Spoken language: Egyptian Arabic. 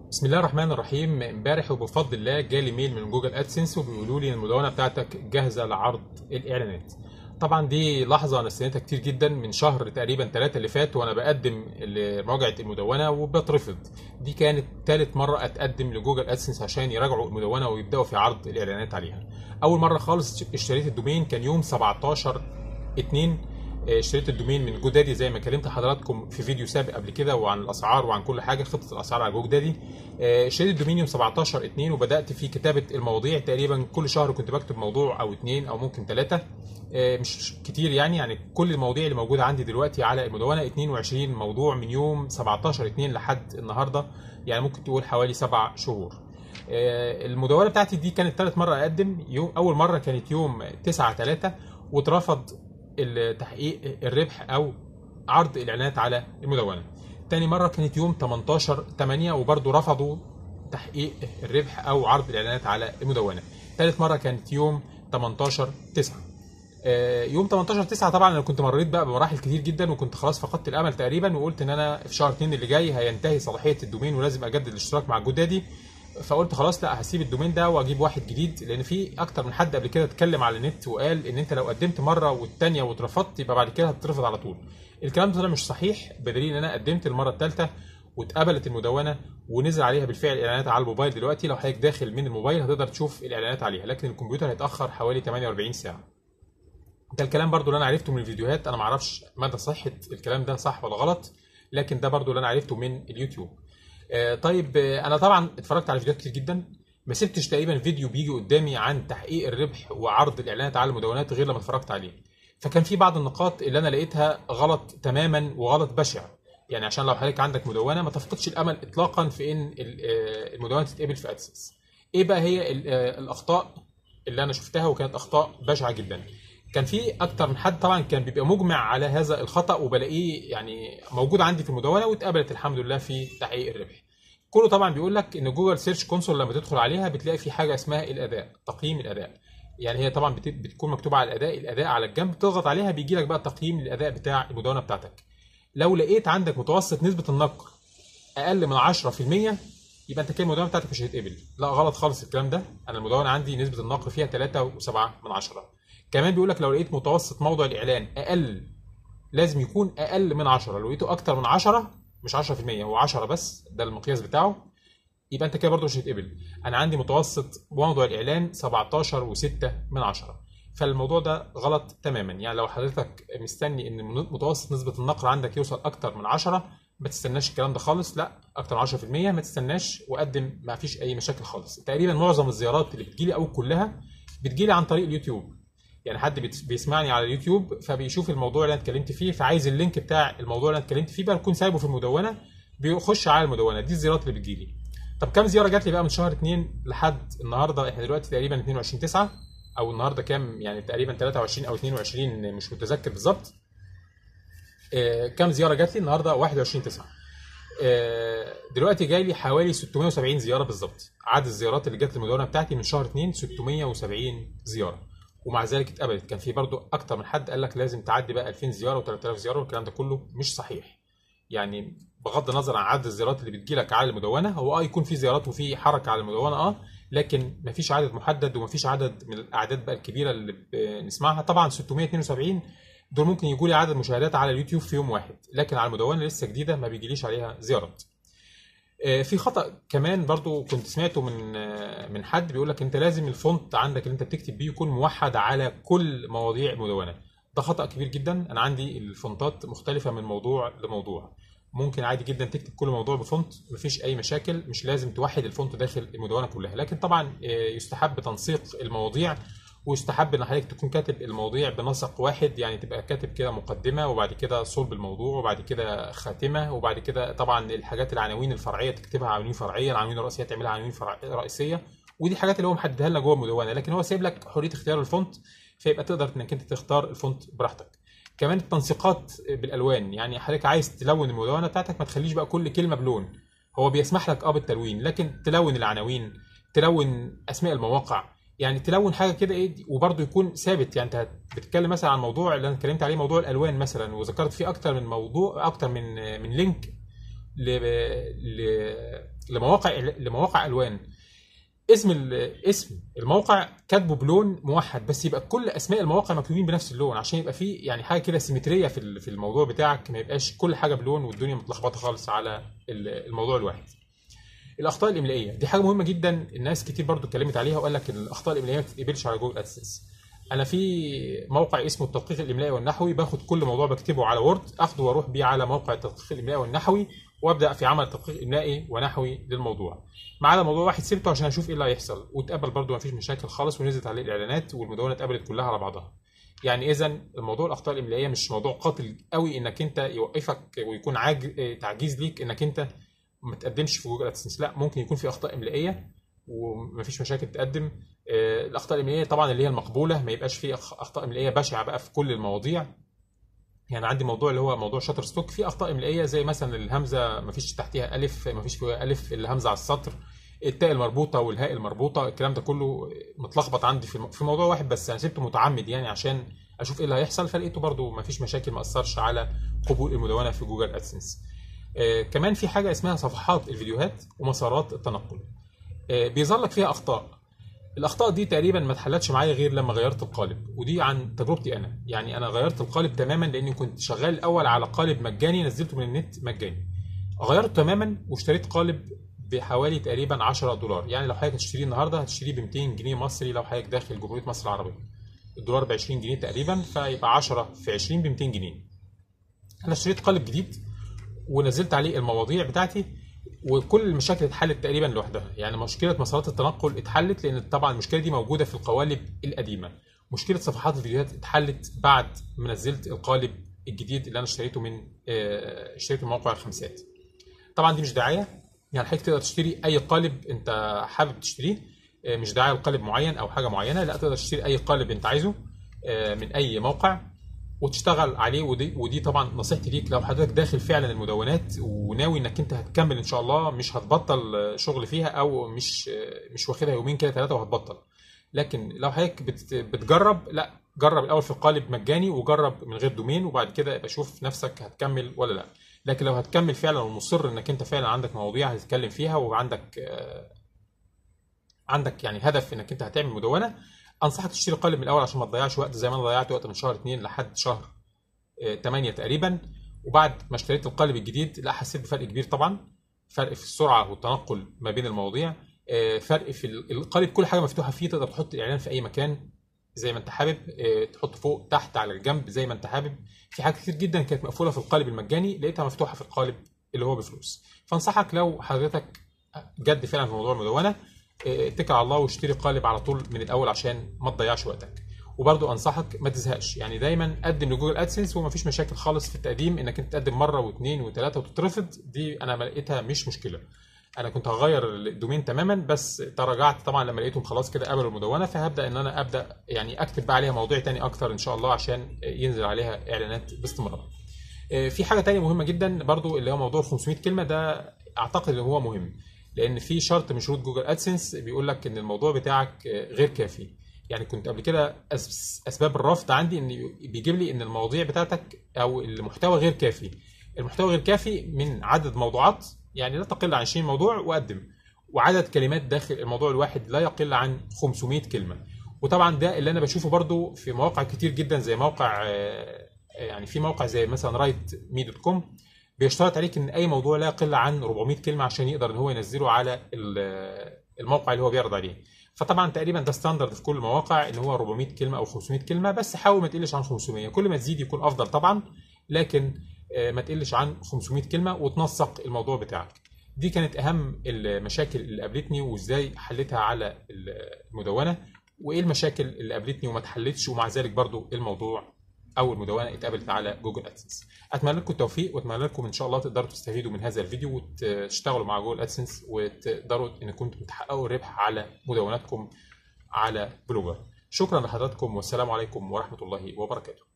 بسم الله الرحمن الرحيم امبارح وبفضل الله جالي ميل من جوجل ادسنس وبيقولوا لي ان المدونه بتاعتك جاهزه لعرض الاعلانات طبعا دي لحظه انا استنيتها كتير جدا من شهر تقريبا ثلاثة اللي فات وانا بقدم لمراجعه المدونه وبترفض دي كانت ثالث مره اتقدم لجوجل ادسنس عشان يراجعوا المدونه ويبداوا في عرض الاعلانات عليها اول مره خالص اشتريت الدومين كان يوم 17 2 اشتريت الدومين من جو دادي زي ما كلمت حضراتكم في فيديو سابق قبل كده وعن الاسعار وعن كل حاجه خطه الاسعار على جو دادي اشتريت الدومين يوم 17 2 وبدات في كتابه المواضيع تقريبا كل شهر كنت بكتب موضوع او اثنين او ممكن ثلاثه مش كتير يعني يعني كل المواضيع اللي موجوده عندي دلوقتي على المدونه 22 موضوع من يوم 17 2 لحد النهارده يعني ممكن تقول حوالي سبع شهور المدونه بتاعتي دي كانت ثالث مره اقدم يوم اول مره كانت يوم 9 3 واترفض تحقيق الربح او عرض الاعلانات على المدونه تاني مره كانت يوم 18 8 وبرضه رفضوا تحقيق الربح او عرض الاعلانات على المدونه ثالث مره كانت يوم 18 9 يوم 18 9 طبعا انا كنت مريت بقى بمراحل كتير جدا وكنت خلاص فقدت الامل تقريبا وقلت ان انا في شهر 2 اللي جاي هينتهي صلاحيه الدومين ولازم اجدد الاشتراك مع جودادي فقلت خلاص لا هسيب الدومين ده واجيب واحد جديد لان في اكتر من حد قبل كده اتكلم على النت وقال ان انت لو قدمت مره والثانيه واترفضت يبقى بعد كده هتترفض على طول الكلام ده مش صحيح بدليل ان انا قدمت المره الثالثه واتقبلت المدونه ونزل عليها بالفعل اعلانات على الموبايل دلوقتي لو حضرتك داخل من الموبايل هتقدر تشوف الاعلانات عليها لكن الكمبيوتر هيتاخر حوالي 48 ساعه ده الكلام برضو اللي انا عرفته من الفيديوهات انا ما اعرفش مدى صحه الكلام ده صح ولا غلط لكن ده برضو اللي انا عرفته من اليوتيوب طيب انا طبعا اتفرجت على فيديوهات كتير جدا ما سبتش تقريبا فيديو بيجي قدامي عن تحقيق الربح وعرض الاعلانات على المدونات غير لما اتفرجت عليه فكان في بعض النقاط اللي انا لقيتها غلط تماما وغلط بشع يعني عشان لو حضرتك عندك مدونه ما تفقدش الامل اطلاقا في ان المدونه تتقبل في ادسنس ايه بقى هي الاخطاء اللي انا شفتها وكانت اخطاء بشعه جدا كان في اكتر من حد طبعا كان بيبقى مجمع على هذا الخطا وبلاقيه يعني موجود عندي في المدونه واتقبلت الحمد لله في تحقيق الربح كله طبعا بيقول لك ان جوجل سيرش كونسول لما تدخل عليها بتلاقي في حاجه اسمها الاداء تقييم الاداء يعني هي طبعا بتكون مكتوبه على الاداء الاداء على الجنب تضغط عليها بيجي لك بقى تقييم الاداء بتاع المدونه بتاعتك لو لقيت عندك متوسط نسبه النقر اقل من 10% يبقى انت كده المدونه بتاعتك مش هتتقبل لا غلط خالص الكلام ده انا المدونه عندي نسبه النقر فيها 3.7 من 10 كمان بيقول لك لو لقيت متوسط موضع الاعلان اقل لازم يكون اقل من 10 لو لقيته اكتر من 10 مش 10% هو 10 بس ده المقياس بتاعه يبقى انت كده برضه مش هتقبل انا عندي متوسط موضوع الاعلان 17 و6 من 10 فالموضوع ده غلط تماما يعني لو حضرتك مستني ان متوسط نسبه النقر عندك يوصل اكتر من 10 ما تستناش الكلام ده خالص لا اكتر من 10% ما تستناش وقدم ما فيش اي مشاكل خالص تقريبا معظم الزيارات اللي بتجيلي او كلها بتجيلي عن طريق اليوتيوب يعني حد بيسمعني على اليوتيوب فبيشوف الموضوع اللي انا اتكلمت فيه فعايز اللينك بتاع الموضوع اللي انا اتكلمت فيه بكون سايبه في المدونه بيخش على المدونه دي الزيارات اللي بتجيلي طب كام زياره جات لي بقى من شهر 2 لحد النهارده احنا دلوقتي تقريبا 22 9 او النهارده كام يعني تقريبا 23 او 22 مش متذكر بالظبط آه كام زياره جات لي النهارده 21 9 آه دلوقتي جاي لي حوالي 670 زياره بالظبط عدد الزيارات اللي جت المدونه بتاعتي من شهر 2 670 زياره ومع ذلك اتقبلت كان في برضو اكتر من حد قال لك لازم تعدي بقى 2000 زياره و3000 زياره والكلام ده كله مش صحيح يعني بغض النظر عن عدد الزيارات اللي بتجيلك على المدونه هو اه يكون في زيارات وفي حركه على المدونه اه لكن مفيش عدد محدد ومفيش عدد من الاعداد بقى الكبيره اللي بنسمعها طبعا 672 دول ممكن يجوا لي عدد مشاهدات على اليوتيوب في يوم واحد لكن على المدونه لسه جديده ما بيجيليش عليها زيارات في خطا كمان برضو كنت سمعته من من حد بيقول لك انت لازم الفونت عندك اللي انت بتكتب بيه يكون موحد على كل مواضيع المدونه ده خطا كبير جدا انا عندي الفونتات مختلفه من موضوع لموضوع ممكن عادي جدا تكتب كل موضوع بفونت مفيش اي مشاكل مش لازم توحد الفونت داخل المدونه كلها لكن طبعا يستحب تنسيق المواضيع ويستحب ان حضرتك تكون كاتب المواضيع بنسق واحد يعني تبقى كاتب كده مقدمه وبعد كده صلب الموضوع وبعد كده خاتمه وبعد كده طبعا الحاجات العناوين الفرعيه تكتبها عناوين فرعيه العناوين الرئيسيه تعملها عناوين رئيسيه ودي حاجات اللي هو محددها لك جوه المدونه لكن هو سايب لك حريه اختيار الفونت فيبقى تقدر انك انت تختار الفونت براحتك كمان التنسيقات بالالوان يعني حضرتك عايز تلون المدونه بتاعتك ما تخليش بقى كل كلمه بلون هو بيسمح لك اه بالتلوين لكن تلون العناوين تلون اسماء المواقع يعني تلون حاجه كده ايه وبرده يكون ثابت يعني انت بتتكلم مثلا عن موضوع اللي انا اتكلمت عليه موضوع الالوان مثلا وذكرت فيه اكتر من موضوع اكتر من من لينك ل... ل... لمواقع لمواقع الوان اسم ال- اسم الموقع كاتبه بلون موحد بس يبقى كل اسماء المواقع مكتوبين بنفس اللون عشان يبقى في يعني حاجه كده سيمتريه في ال- في الموضوع بتاعك ما يبقاش كل حاجه بلون والدنيا متلخبطه خالص على ال- الموضوع الواحد الاخطاء الاملائيه دي حاجه مهمه جدا الناس كتير برضو اتكلمت عليها وقال لك ان الاخطاء الاملائيه ما بتتقبلش على جوجل ادسنس انا في موقع اسمه التدقيق الاملائي والنحوي باخد كل موضوع بكتبه على وورد اخده واروح بيه على موقع التدقيق الاملائي والنحوي وابدا في عمل تدقيق املائي ونحوي للموضوع ما عدا موضوع واحد سبته عشان اشوف ايه اللي هيحصل واتقبل برضو ما فيش مشاكل خالص ونزلت عليه الاعلانات والمدونه اتقبلت كلها على بعضها يعني اذا الموضوع الاخطاء الاملائيه مش موضوع قاتل قوي انك انت يوقفك ويكون عاج... تعجيز ليك انك انت ما تقدمش في جوجل ادسنس لا ممكن يكون في اخطاء املائيه ومفيش مشاكل تقدم آه، الاخطاء الاملائيه طبعا اللي هي المقبوله ما يبقاش في أخ- اخطاء املائيه بشعه بقى في كل المواضيع يعني عندي موضوع اللي هو موضوع شاتر ستوك في اخطاء املائيه زي مثلا الهمزه ما فيش تحتها الف ما فيش فيها الف الهمزه على السطر التاء المربوطه والهاء المربوطه الكلام ده كله متلخبط عندي في الم- في موضوع واحد بس انا سبته متعمد يعني عشان اشوف ايه اللي هيحصل فلقيته برضو ما فيش مشاكل ما اثرش على قبول المدونه في جوجل ادسنس آه، كمان في حاجه اسمها صفحات الفيديوهات ومسارات التنقل آه، بيظهر لك فيها اخطاء الاخطاء دي تقريبا ما اتحلتش معايا غير لما غيرت القالب ودي عن تجربتي انا يعني انا غيرت القالب تماما لاني كنت شغال الاول على قالب مجاني نزلته من النت مجاني غيرته تماما واشتريت قالب بحوالي تقريبا 10 دولار يعني لو حضرتك هتشتريه النهارده هتشتريه ب 200 جنيه مصري لو حضرتك داخل جمهوريه مصر العربيه الدولار ب 20 جنيه تقريبا فيبقى 10 في 20 ب 200 جنيه انا اشتريت قالب جديد ونزلت عليه المواضيع بتاعتي وكل المشاكل اتحلت تقريبا لوحدها يعني مشكله مسارات التنقل اتحلت لان طبعا المشكله دي موجوده في القوالب القديمه مشكله صفحات الفيديوهات اتحلت بعد ما نزلت القالب الجديد اللي انا اشتريته من آه، اشتريته من موقع الخمسات طبعا دي مش دعايه يعني حضرتك تقدر تشتري اي قالب انت حابب تشتريه آه، مش دعايه لقالب معين او حاجه معينه لا تقدر تشتري اي قالب انت عايزه آه، من اي موقع وتشتغل عليه ودي ودي طبعا نصيحتي ليك لو حضرتك داخل فعلا المدونات وناوي انك انت هتكمل ان شاء الله مش هتبطل شغل فيها او مش مش واخدها يومين كده ثلاثه وهتبطل لكن لو حضرتك بت- بتجرب لا جرب الاول في القالب مجاني وجرب من غير دومين وبعد كده يبقى شوف نفسك هتكمل ولا لا لكن لو هتكمل فعلا ومصر انك انت فعلا عندك مواضيع هتتكلم فيها وعندك آه، عندك يعني هدف انك انت هتعمل مدونه انصحك تشتري قالب من الاول عشان ما تضيعش وقت زي ما انا ضيعت وقت من شهر 2 لحد شهر 8 تقريبا وبعد ما اشتريت القالب الجديد لا حسيت بفرق كبير طبعا فرق في السرعه والتنقل ما بين المواضيع آه، فرق في ال- القالب كل حاجه مفتوحه فيه تقدر تحط الاعلان في اي مكان زي ما انت حابب آه، تحط فوق تحت على الجنب زي ما انت حابب في حاجات كتير جدا كانت مقفوله في القالب المجاني لقيتها مفتوحه في القالب اللي هو بفلوس فانصحك لو حضرتك جد فعلا في موضوع المدونه آه، اتكل على الله واشتري قالب على طول من الاول عشان ما تضيعش وقتك وبرضو انصحك ما تزهقش يعني دايما قدم لجوجل ادسنس ومفيش مشاكل خالص في التقديم انك انت تقدم مره واثنين وثلاثه وتترفض دي انا ما لقيتها مش مشكله انا كنت هغير الدومين تماما بس تراجعت طبعا لما لقيتهم خلاص كده قبلوا المدونه فهبدا ان انا ابدا يعني اكتب بقى عليها مواضيع تاني اكتر ان شاء الله عشان ينزل عليها اعلانات باستمرار آه، في حاجه تانية مهمه جدا برضو اللي هو موضوع 500 كلمه ده اعتقد ان هو مهم لان في شرط من شروط جوجل ادسنس بيقول لك ان الموضوع بتاعك آه، غير كافي يعني كنت قبل كده أس- اسباب الرفض عندي ان بيجيب لي ان المواضيع بتاعتك او المحتوى غير كافي المحتوى غير كافي من عدد موضوعات يعني لا تقل عن 20 موضوع وقدم وعدد كلمات داخل الموضوع الواحد لا يقل عن 500 كلمه وطبعا ده اللي انا بشوفه برضو في مواقع كتير جدا زي موقع آه، يعني في موقع زي مثلا رايت مي دوت كوم بيشترط عليك ان اي موضوع لا يقل عن 400 كلمه عشان يقدر ان هو ينزله على ال- الموقع اللي هو بيعرض عليه فطبعا تقريبا ده ستاندرد في كل المواقع ان هو 400 كلمه او 500 كلمه بس حاول ما تقلش عن 500 كل ما تزيد يكون افضل طبعا لكن آه، ما تقلش عن 500 كلمه وتنسق الموضوع بتاعك دي كانت اهم المشاكل اللي قابلتني وازاي حلتها على المدونه وايه المشاكل اللي قابلتني وما اتحلتش ومع ذلك برضو الموضوع او المدونه اتقابلت على جوجل ادسنس اتمنى لكم التوفيق واتمنى لكم ان شاء الله تقدروا تستفيدوا من هذا الفيديو وتشتغلوا مع جوجل ادسنس وتقدروا انكم تحققوا الربح على مدوناتكم على بلوجر شكرا لحضراتكم والسلام عليكم ورحمه الله وبركاته